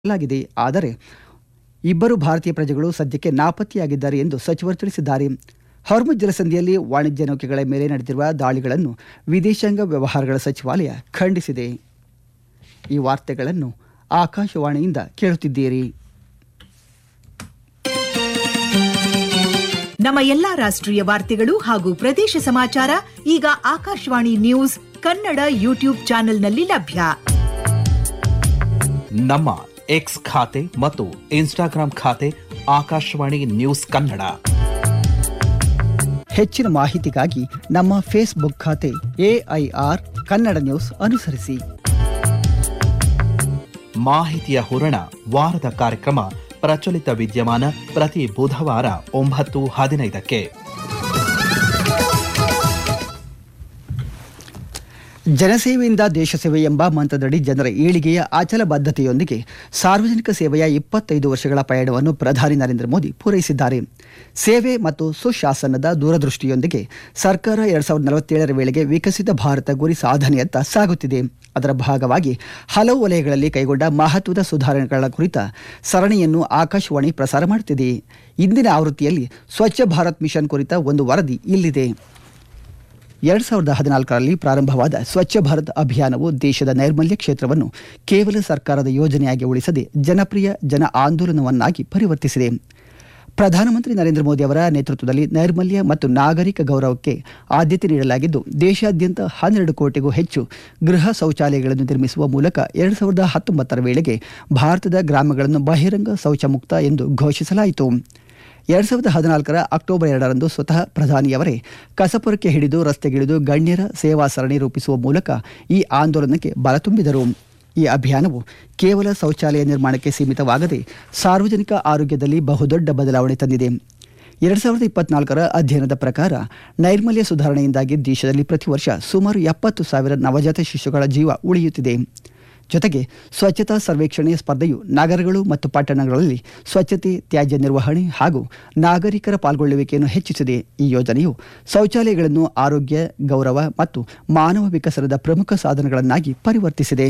ಲಾಗಿದೆ ಆದರೆ ಇಬ್ಬರು ಭಾರತೀಯ ಪ್ರಜೆಗಳು ಸದ್ಯಕ್ಕೆ ನಾಪತ್ತೆಯಾಗಿದ್ದಾರೆ ಎಂದು ಸಚಿವರು ತಿಳಿಸಿದ್ದಾರೆ ಹೊರ್ಮುಜ್ ಜಲಸಂಧಿಯಲ್ಲಿ ವಾಣಿಜ್ಯ ನೌಕೆಗಳ ಮೇಲೆ ನಡೆದಿರುವ ದಾಳಿಗಳನ್ನು ವಿದೇಶಾಂಗ ವ್ಯವಹಾರಗಳ ಸಚಿವಾಲಯ ಖಂಡಿಸಿದೆ ಈ ವಾರ್ತೆಗಳನ್ನು ಆಕಾಶವಾಣಿಯಿಂದ ಕೇಳುತ್ತಿದ್ದೀರಿ ನಮ್ಮ ಎಲ್ಲಾ ರಾಷ್ಟ್ರೀಯ ವಾರ್ತೆಗಳು ಹಾಗೂ ಪ್ರದೇಶ ಸಮಾಚಾರ ಈಗ ಆಕಾಶವಾಣಿ ನ್ಯೂಸ್ ಕನ್ನಡ ಯೂಟ್ಯೂಬ್ ಚಾನೆಲ್ನಲ್ಲಿ ಲಭ್ಯ ನಮ್ಮ ಎಕ್ಸ್ ಖಾತೆ ಮತ್ತು ಇನ್ಸ್ಟಾಗ್ರಾಂ ಖಾತೆ ಆಕಾಶವಾಣಿ ನ್ಯೂಸ್ ಕನ್ನಡ ಹೆಚ್ಚಿನ ಮಾಹಿತಿಗಾಗಿ ನಮ್ಮ ಫೇಸ್ಬುಕ್ ಖಾತೆ ಎಐಆರ್ ಕನ್ನಡ ನ್ಯೂಸ್ ಅನುಸರಿಸಿ ಮಾಹಿತಿಯ ಹೂರಣ ವಾರದ ಕಾರ್ಯಕ್ರಮ ಪ್ರಚಲಿತ ವಿದ್ಯಮಾನ ಪ್ರತಿ ಬುಧವಾರ ಒಂಬತ್ತು ಹದಿನೈದಕ್ಕೆ ಜನಸೇವೆಯಿಂದ ದೇಶ ಸೇವೆ ಎಂಬ ಮಂತ್ರದಡಿ ಜನರ ಏಳಿಗೆಯ ಅಚಲ ಬದ್ಧತೆಯೊಂದಿಗೆ ಸಾರ್ವಜನಿಕ ಸೇವೆಯ ಇಪ್ಪತ್ತೈದು ವರ್ಷಗಳ ಪಯಣವನ್ನು ಪ್ರಧಾನಿ ನರೇಂದ್ರ ಮೋದಿ ಪೂರೈಸಿದ್ದಾರೆ ಸೇವೆ ಮತ್ತು ಸುಶಾಸನದ ದೂರದೃಷ್ಟಿಯೊಂದಿಗೆ ಸರ್ಕಾರ ಎರಡ್ ಸಾವಿರದ ನಲವತ್ತೇಳರ ವೇಳೆಗೆ ವಿಕಸಿತ ಭಾರತ ಗುರಿ ಸಾಧನೆಯತ್ತ ಸಾಗುತ್ತಿದೆ ಅದರ ಭಾಗವಾಗಿ ಹಲವು ವಲಯಗಳಲ್ಲಿ ಕೈಗೊಂಡ ಮಹತ್ವದ ಸುಧಾರಣೆಗಳ ಕುರಿತ ಸರಣಿಯನ್ನು ಆಕಾಶವಾಣಿ ಪ್ರಸಾರ ಮಾಡುತ್ತಿದೆ ಇಂದಿನ ಆವೃತ್ತಿಯಲ್ಲಿ ಸ್ವಚ್ಛ ಭಾರತ್ ಮಿಷನ್ ಕುರಿತ ಒಂದು ವರದಿ ಇಲ್ಲಿದೆ ಎರಡ್ ಸಾವಿರದ ಹದಿನಾಲ್ಕರಲ್ಲಿ ಪ್ರಾರಂಭವಾದ ಸ್ವಚ್ಛ ಭಾರತ್ ಅಭಿಯಾನವು ದೇಶದ ನೈರ್ಮಲ್ಯ ಕ್ಷೇತ್ರವನ್ನು ಕೇವಲ ಸರ್ಕಾರದ ಯೋಜನೆಯಾಗಿ ಉಳಿಸದೆ ಜನಪ್ರಿಯ ಜನ ಆಂದೋಲನವನ್ನಾಗಿ ಪರಿವರ್ತಿಸಿದೆ ಪ್ರಧಾನಮಂತ್ರಿ ನರೇಂದ್ರ ಮೋದಿ ಅವರ ನೇತೃತ್ವದಲ್ಲಿ ನೈರ್ಮಲ್ಯ ಮತ್ತು ನಾಗರಿಕ ಗೌರವಕ್ಕೆ ಆದ್ಯತೆ ನೀಡಲಾಗಿದ್ದು ದೇಶಾದ್ಯಂತ ಹನ್ನೆರಡು ಕೋಟಿಗೂ ಹೆಚ್ಚು ಗೃಹ ಶೌಚಾಲಯಗಳನ್ನು ನಿರ್ಮಿಸುವ ಮೂಲಕ ಎರಡ್ ಸಾವಿರದ ಹತ್ತೊಂಬತ್ತರ ವೇಳೆಗೆ ಭಾರತದ ಗ್ರಾಮಗಳನ್ನು ಬಹಿರಂಗ ಶೌಚ ಮುಕ್ತ ಎಂದು ಘೋಷಿಸಲಾಯಿತು ಎರಡ್ ಸಾವಿರದ ಹದಿನಾಲ್ಕರ ಅಕ್ಟೋಬರ್ ಎರಡರಂದು ಸ್ವತಃ ಪ್ರಧಾನಿಯವರೇ ಕಸಪುರಕ್ಕೆ ಹಿಡಿದು ರಸ್ತೆಗಿಳಿದು ಗಣ್ಯರ ಸೇವಾ ಸರಣಿ ರೂಪಿಸುವ ಮೂಲಕ ಈ ಆಂದೋಲನಕ್ಕೆ ಬಲ ತುಂಬಿದರು ಈ ಅಭಿಯಾನವು ಕೇವಲ ಶೌಚಾಲಯ ನಿರ್ಮಾಣಕ್ಕೆ ಸೀಮಿತವಾಗದೆ ಸಾರ್ವಜನಿಕ ಆರೋಗ್ಯದಲ್ಲಿ ಬಹುದೊಡ್ಡ ಬದಲಾವಣೆ ತಂದಿದೆ ಎರಡ್ ಸಾವಿರದ ಇಪ್ಪತ್ನಾಲ್ಕರ ಅಧ್ಯಯನದ ಪ್ರಕಾರ ನೈರ್ಮಲ್ಯ ಸುಧಾರಣೆಯಿಂದಾಗಿ ದೇಶದಲ್ಲಿ ಪ್ರತಿ ವರ್ಷ ಸುಮಾರು ಎಪ್ಪತ್ತು ಸಾವಿರ ನವಜಾತ ಶಿಶುಗಳ ಜೀವ ಉಳಿಯುತ್ತಿದೆ ಜೊತೆಗೆ ಸ್ವಚ್ಛತಾ ಸರ್ವೇಕ್ಷಣೆ ಸ್ಪರ್ಧೆಯು ನಗರಗಳು ಮತ್ತು ಪಟ್ಟಣಗಳಲ್ಲಿ ಸ್ವಚ್ಛತೆ ತ್ಯಾಜ್ಯ ನಿರ್ವಹಣೆ ಹಾಗೂ ನಾಗರಿಕರ ಪಾಲ್ಗೊಳ್ಳುವಿಕೆಯನ್ನು ಹೆಚ್ಚಿಸಿದೆ ಈ ಯೋಜನೆಯು ಶೌಚಾಲಯಗಳನ್ನು ಆರೋಗ್ಯ ಗೌರವ ಮತ್ತು ಮಾನವ ವಿಕಸನದ ಪ್ರಮುಖ ಸಾಧನಗಳನ್ನಾಗಿ ಪರಿವರ್ತಿಸಿದೆ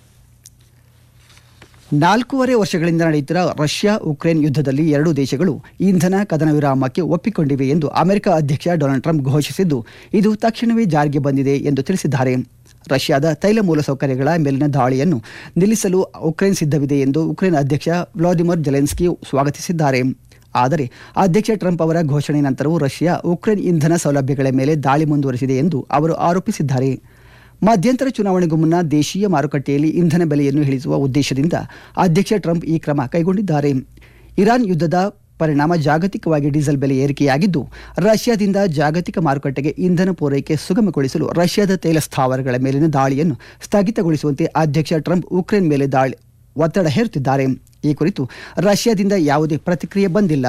ನಾಲ್ಕೂವರೆ ವರ್ಷಗಳಿಂದ ನಡೆಯುತ್ತಿರುವ ರಷ್ಯಾ ಉಕ್ರೇನ್ ಯುದ್ಧದಲ್ಲಿ ಎರಡೂ ದೇಶಗಳು ಇಂಧನ ಕದನ ವಿರಾಮಕ್ಕೆ ಒಪ್ಪಿಕೊಂಡಿವೆ ಎಂದು ಅಮೆರಿಕ ಅಧ್ಯಕ್ಷ ಡೊನಾಲ್ಡ್ ಟ್ರಂಪ್ ಘೋಷಿಸಿದ್ದು ಇದು ತಕ್ಷಣವೇ ಜಾರಿಗೆ ಬಂದಿದೆ ಎಂದು ತಿಳಿಸಿದ್ದಾರೆ ರಷ್ಯಾದ ತೈಲ ಮೂಲಸೌಕರ್ಯಗಳ ಮೇಲಿನ ದಾಳಿಯನ್ನು ನಿಲ್ಲಿಸಲು ಉಕ್ರೇನ್ ಸಿದ್ಧವಿದೆ ಎಂದು ಉಕ್ರೇನ್ ಅಧ್ಯಕ್ಷ ವ್ಲಾದಿಮಿರ್ ಜೆಲೆನ್ಸ್ಕಿ ಸ್ವಾಗತಿಸಿದ್ದಾರೆ ಆದರೆ ಅಧ್ಯಕ್ಷ ಟ್ರಂಪ್ ಅವರ ಘೋಷಣೆ ನಂತರವೂ ರಷ್ಯಾ ಉಕ್ರೇನ್ ಇಂಧನ ಸೌಲಭ್ಯಗಳ ಮೇಲೆ ದಾಳಿ ಮುಂದುವರೆಸಿದೆ ಎಂದು ಅವರು ಆರೋಪಿಸಿದ್ದಾರೆ ಮಧ್ಯಂತರ ಚುನಾವಣೆಗೂ ಮುನ್ನ ದೇಶೀಯ ಮಾರುಕಟ್ಟೆಯಲ್ಲಿ ಇಂಧನ ಬೆಲೆಯನ್ನು ಇಳಿಸುವ ಉದ್ದೇಶದಿಂದ ಅಧ್ಯಕ್ಷ ಟ್ರಂಪ್ ಈ ಕ್ರಮ ಕೈಗೊಂಡಿದ್ದಾರೆ ಇರಾನ್ ಯುದ್ಧದ ಪರಿಣಾಮ ಜಾಗತಿಕವಾಗಿ ಡೀಸೆಲ್ ಬೆಲೆ ಏರಿಕೆಯಾಗಿದ್ದು ರಷ್ಯಾದಿಂದ ಜಾಗತಿಕ ಮಾರುಕಟ್ಟೆಗೆ ಇಂಧನ ಪೂರೈಕೆ ಸುಗಮಗೊಳಿಸಲು ರಷ್ಯಾದ ತೈಲ ಸ್ಥಾವರಗಳ ಮೇಲಿನ ದಾಳಿಯನ್ನು ಸ್ಥಗಿತಗೊಳಿಸುವಂತೆ ಅಧ್ಯಕ್ಷ ಟ್ರಂಪ್ ಉಕ್ರೇನ್ ಮೇಲೆ ದಾಳಿ ಒತ್ತಡ ಹೇರುತ್ತಿದ್ದಾರೆ ಈ ಕುರಿತು ರಷ್ಯಾದಿಂದ ಯಾವುದೇ ಪ್ರತಿಕ್ರಿಯೆ ಬಂದಿಲ್ಲ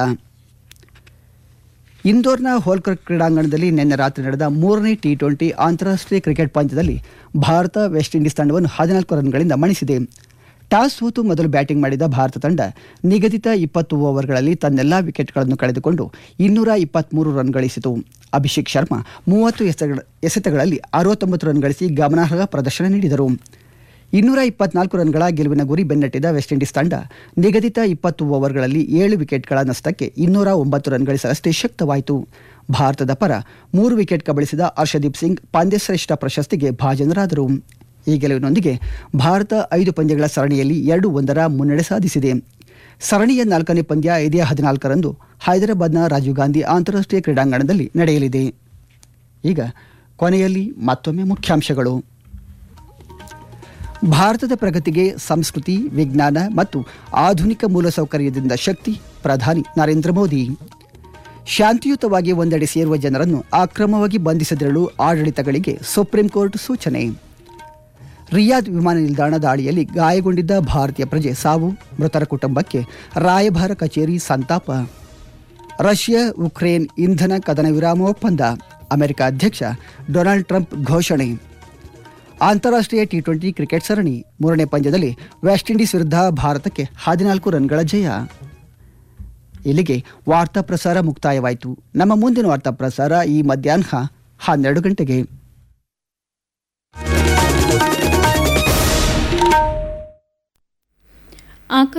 ಇಂದೋರ್ನ ಹೋಲ್ಕರ್ ಕ್ರೀಡಾಂಗಣದಲ್ಲಿ ನಿನ್ನೆ ರಾತ್ರಿ ನಡೆದ ಮೂರನೇ ಟಿ ಟ್ವೆಂಟಿ ಅಂತಾರಾಷ್ಟ್ರೀಯ ಕ್ರಿಕೆಟ್ ಪಂದ್ಯದಲ್ಲಿ ಭಾರತ ವೆಸ್ಟ್ ಇಂಡೀಸ್ ತಂಡವನ್ನು ಹದಿನಾಲ್ಕು ರನ್ಗಳಿಂದ ಮಣಿಸಿದೆ ಟಾಸ್ ಸೋತು ಮೊದಲು ಬ್ಯಾಟಿಂಗ್ ಮಾಡಿದ ಭಾರತ ತಂಡ ನಿಗದಿತ ಇಪ್ಪತ್ತು ಓವರ್ಗಳಲ್ಲಿ ತನ್ನೆಲ್ಲಾ ವಿಕೆಟ್ಗಳನ್ನು ಕಳೆದುಕೊಂಡು ಇನ್ನೂರ ಇಪ್ಪತ್ತ್ಮೂರು ರನ್ ಗಳಿಸಿತು ಅಭಿಷೇಕ್ ಶರ್ಮಾ ಮೂವತ್ತು ಎಸೆತಗಳ ಎಸೆತಗಳಲ್ಲಿ ಅರವತ್ತೊಂಬತ್ತು ರನ್ ಗಳಿಸಿ ಗಮನಾರ್ಹ ಪ್ರದರ್ಶನ ನೀಡಿದರು ಇನ್ನೂರ ಇಪ್ಪತ್ನಾಲ್ಕು ರನ್ಗಳ ಗೆಲುವಿನ ಗುರಿ ಬೆನ್ನಟ್ಟಿದ ವೆಸ್ಟ್ ಇಂಡೀಸ್ ತಂಡ ನಿಗದಿತ ಇಪ್ಪತ್ತು ಓವರ್ಗಳಲ್ಲಿ ಏಳು ವಿಕೆಟ್ಗಳ ನಷ್ಟಕ್ಕೆ ಇನ್ನೂರ ಒಂಬತ್ತು ರನ್ ಗಳಿಸಲಷ್ಟೇ ಶಕ್ತವಾಯಿತು ಭಾರತದ ಪರ ಮೂರು ವಿಕೆಟ್ ಕಬಳಿಸಿದ ಹರ್ಷದೀಪ್ ಸಿಂಗ್ ಪಂದ್ಯಶ್ರೇಷ್ಠ ಪ್ರಶಸ್ತಿಗೆ ಭಾಜನರಾದರು ಈ ಗೆಲುವಿನೊಂದಿಗೆ ಭಾರತ ಐದು ಪಂದ್ಯಗಳ ಸರಣಿಯಲ್ಲಿ ಎರಡು ಒಂದರ ಮುನ್ನಡೆ ಸಾಧಿಸಿದೆ ಸರಣಿಯ ನಾಲ್ಕನೇ ಪಂದ್ಯ ಇದೇ ಹದಿನಾಲ್ಕರಂದು ಹೈದರಾಬಾದ್ನ ರಾಜೀವ್ ಗಾಂಧಿ ಅಂತಾರಾಷ್ಟ್ರೀಯ ಕ್ರೀಡಾಂಗಣದಲ್ಲಿ ನಡೆಯಲಿದೆ ಈಗ ಕೊನೆಯಲ್ಲಿ ಮತ್ತೊಮ್ಮೆ ಮುಖ್ಯಾಂಶಗಳು ಭಾರತದ ಪ್ರಗತಿಗೆ ಸಂಸ್ಕೃತಿ ವಿಜ್ಞಾನ ಮತ್ತು ಆಧುನಿಕ ಮೂಲಸೌಕರ್ಯದಿಂದ ಶಕ್ತಿ ಪ್ರಧಾನಿ ನರೇಂದ್ರ ಮೋದಿ ಶಾಂತಿಯುತವಾಗಿ ಒಂದೆಡೆ ಸೇರುವ ಜನರನ್ನು ಅಕ್ರಮವಾಗಿ ಬಂಧಿಸದಿರಲು ಆಡಳಿತಗಳಿಗೆ ಸುಪ್ರೀಂ ಕೋರ್ಟ್ ಸೂಚನೆ ರಿಯಾದ್ ವಿಮಾನ ನಿಲ್ದಾಣ ದಾಳಿಯಲ್ಲಿ ಗಾಯಗೊಂಡಿದ್ದ ಭಾರತೀಯ ಪ್ರಜೆ ಸಾವು ಮೃತರ ಕುಟುಂಬಕ್ಕೆ ರಾಯಭಾರ ಕಚೇರಿ ಸಂತಾಪ ರಷ್ಯಾ ಉಕ್ರೇನ್ ಇಂಧನ ಕದನ ವಿರಾಮ ಒಪ್ಪಂದ ಅಮೆರಿಕ ಅಧ್ಯಕ್ಷ ಡೊನಾಲ್ಡ್ ಟ್ರಂಪ್ ಘೋಷಣೆ ಅಂತಾರಾಷ್ಟ್ರೀಯ ಟಿ ಟ್ವೆಂಟಿ ಕ್ರಿಕೆಟ್ ಸರಣಿ ಮೂರನೇ ಪಂದ್ಯದಲ್ಲಿ ವೆಸ್ಟ್ ಇಂಡೀಸ್ ವಿರುದ್ಧ ಭಾರತಕ್ಕೆ ಹದಿನಾಲ್ಕು ರನ್ಗಳ ಜಯ ಇಲ್ಲಿಗೆ ವಾರ್ತಾ ಪ್ರಸಾರ ಮುಕ್ತಾಯವಾಯಿತು ನಮ್ಮ ಮುಂದಿನ ವಾರ್ತಾ ಪ್ರಸಾರ ಈ ಮಧ್ಯಾಹ್ನ ಹನ್ನೆರಡು ಗಂಟೆಗೆ ಆಕಾಶ